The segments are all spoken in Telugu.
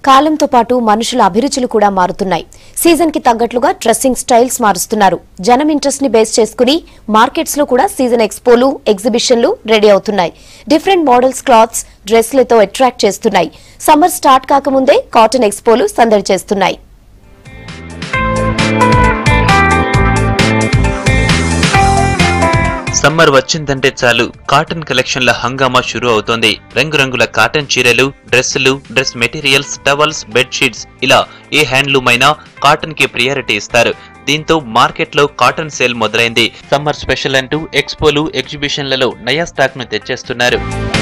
కాలంతో పాటు మనుషుల అభిరుచులు కూడా మారుతున్నాయి సీజన్ కి తగ్గట్లుగా డ్రెస్సింగ్ స్టైల్స్ మారుస్తున్నారు జనం ఇంట్రెస్ట్ ని బేస్ చేసుకుని మార్కెట్స్ లో కూడా సీజన్ ఎక్స్పోలు ఎగ్జిబిషన్లు రెడీ అవుతున్నాయి డిఫరెంట్ మోడల్స్ క్లాత్స్ డ్రెస్లతో అట్రాక్ట్ చేస్తున్నాయి సమ్మర్ స్టార్ట్ కాకముందే కాటన్ ఎక్స్పోలు సందడి చేస్తున్నాయి సమ్మర్ వచ్చిందంటే చాలు కాటన్ కలెక్షన్ల హంగామా షురూ అవుతోంది రంగురంగుల కాటన్ చీరలు డ్రెస్సులు డ్రెస్ మెటీరియల్స్ టవల్స్ బెడ్షీట్స్ ఇలా ఏ హ్యాండ్లూమ్ అయినా కాటన్ కి ప్రియారిటీ ఇస్తారు దీంతో మార్కెట్లో కాటన్ సేల్ మొదలైంది సమ్మర్ స్పెషల్ అంటూ ఎక్స్పోలు ఎగ్జిబిషన్లలో నయా స్టాక్ ను తెచ్చేస్తున్నారు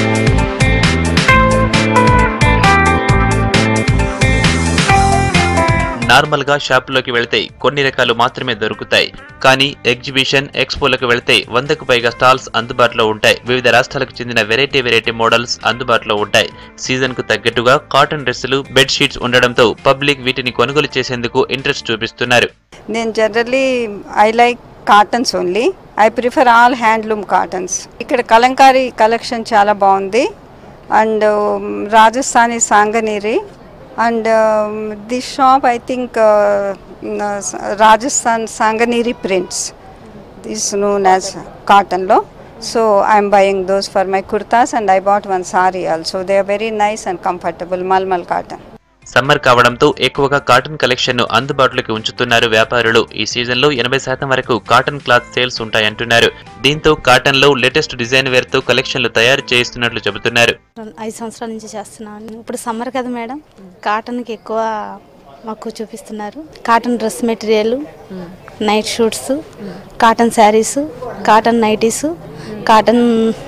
నార్మల్ గా షాపులోకి వెళ్తే కొన్ని రకాలు మాత్రమే దొరుకుతాయి కానీ ఎగ్జిబిషన్ ఎక్స్పోలకు వెళ్తే వందకు పైగా స్టాల్స్ అందుబాటులో ఉంటాయి వివిధ రాష్ట్రాలకు చెందిన వెరైటీ వెరైటీ మోడల్స్ అందుబాటులో ఉంటాయి సీజన్ కు తగ్గట్టుగా కాటన్ డ్రెస్సులు బెడ్ షీట్స్ ఉండడంతో పబ్లిక్ వీటిని కొనుగోలు చేసేందుకు ఇంట్రెస్ట్ చూపిస్తున్నారు నేను generally I like cottons only I prefer all handloom cottons ఇక్కడ కలంకారీ కలెక్షన్ చాలా బాగుంది and Rajasthani Sanganeri and this shop I think Rajasthan Sanganeri prints this known as కాటన్లో so I'm buying those for my kurtas and I bought one sari also they are very nice and comfortable mulmul cotton summer కావడంతో ఎక్కువగా కాటన్ కలెక్షన్ ను అందుబాటులోకి ఉంచుతున్నారు వ్యాపారులు ఈ సీజన్ లో ఎనభై శాతం వరకు కాటన్ క్లాత్ సేల్స్ ఉంటాయంటున్నారు దీంతో కాటన్ లో లేటెస్ట్ డిజైన్ వేర్ తో కలెక్షన్లు తయారు చేస్తున్నట్లు చెబుతున్నారు ఐదు సంవత్సరాల నుంచి చేస్తున్నాను ఇప్పుడు సమ్మర్ కదా మేడం కాటన్కి ఎక్కువ మాకు చూపిస్తున్నారు cotton dress material night suits cotton saris cotton nighties cotton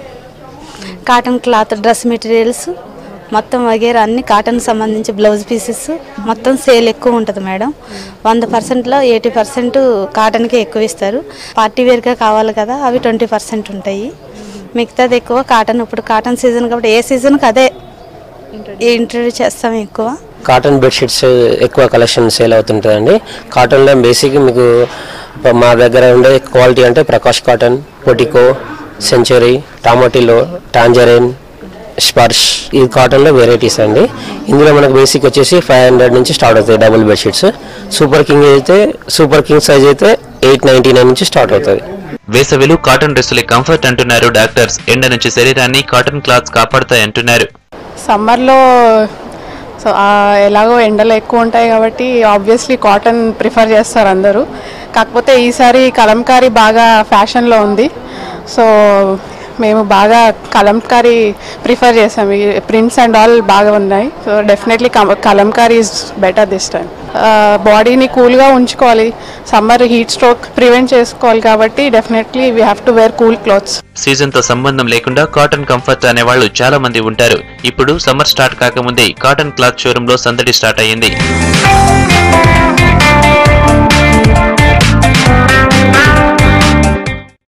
cotton cloth dress materials మొత్తం వగేరా అన్ని కాటన్ సంబంధించి బ్లౌజ్ పీసెస్ మొత్తం సేల్ ఎక్కువ ఉంటుంది మేడం వంద పర్సెంట్లో ఎయిటీ పర్సెంట్ కాటన్కే ఎక్కువ ఇస్తారు పార్టీ వేర్గా కావాలి కదా అవి ట్వంటీ పర్సెంట్ ఉంటాయి మిగతాది ఎక్కువ కాటన్ ఇప్పుడు కాటన్ సీజన్ కాబట్టి ఏ సీజన్కి అదే ఇంట్రడ్యూస్ చేస్తాం ఎక్కువ కాటన్ బెడ్షీట్స్ ఎక్కువ కలెక్షన్ సేల్ అవుతుంటుందండి కాటన్లో బేసిక్ మీకు ప- మా దగ్గర ఉండే క్వాలిటీ అంటే ప్రకాష్ కాటన్ పొటికో సెంచరీ టామాటిలో టాంజరైన్ స్పర్ష్ ఈ కాటన్లో వెరైటీస్ అండి ఇందులో మనకు బేసిక్ వచ్చేసి ఫైవ్ హండ్రెడ్ నుంచి స్టార్ట్ అవుతాయి డబుల్ బెడ్షీట్స్ సూపర్ కింగ్ అయితే సూపర్ కింగ్ సైజ్ అయితే ఎయిట్ నైంటీ నైన్ నుంచి స్టార్ట్ అవుతుంది వేసవిలో కాటన్ డ్రెస్సులే కంఫర్ట్ అంటున్నారు డాక్టర్స్ ఎండ నుంచి శరీరాన్ని కాటన్ క్లాత్స్ కాపాడతాయంటున్నారు సమ్మర్లో సో ఆ, ఎలాగో ఎండలు ఎక్కువ ఉంటాయి కాబట్టి ఆబ్వియస్లీ కాటన్ ప్రిఫర్ చేస్తారు అందరూ కాకపోతే ఈసారి కలంకారీ బాగా ఫ్యాషన్లో ఉంది సో మేము బాగా కలంకారీ ప్రిఫర్ చేసాం ఈ ప్రింట్స్ అండ్ ఆల్ బాగా ఉన్నాయి so definitely Kalamkari is better this time బాడీని కూల్గా ఉంచుకోవాలి సమ్మర్ హీట్ స్ట్రోక్ ప్రివెంట్ చేసుకోవాలి కాబట్టి definitely we have to wear cool clothes season తో సంబంధం లేకుండా కాటన్ కంఫర్ట్ అనే వాళ్ళు చాలా మంది ఉంటారు ఇప్పుడు సమ్మర్ స్టార్ట్ కాకముందే కాటన్ క్లాత్ షోరూమ్ లో సందడి స్టార్ట్ అయ్యింది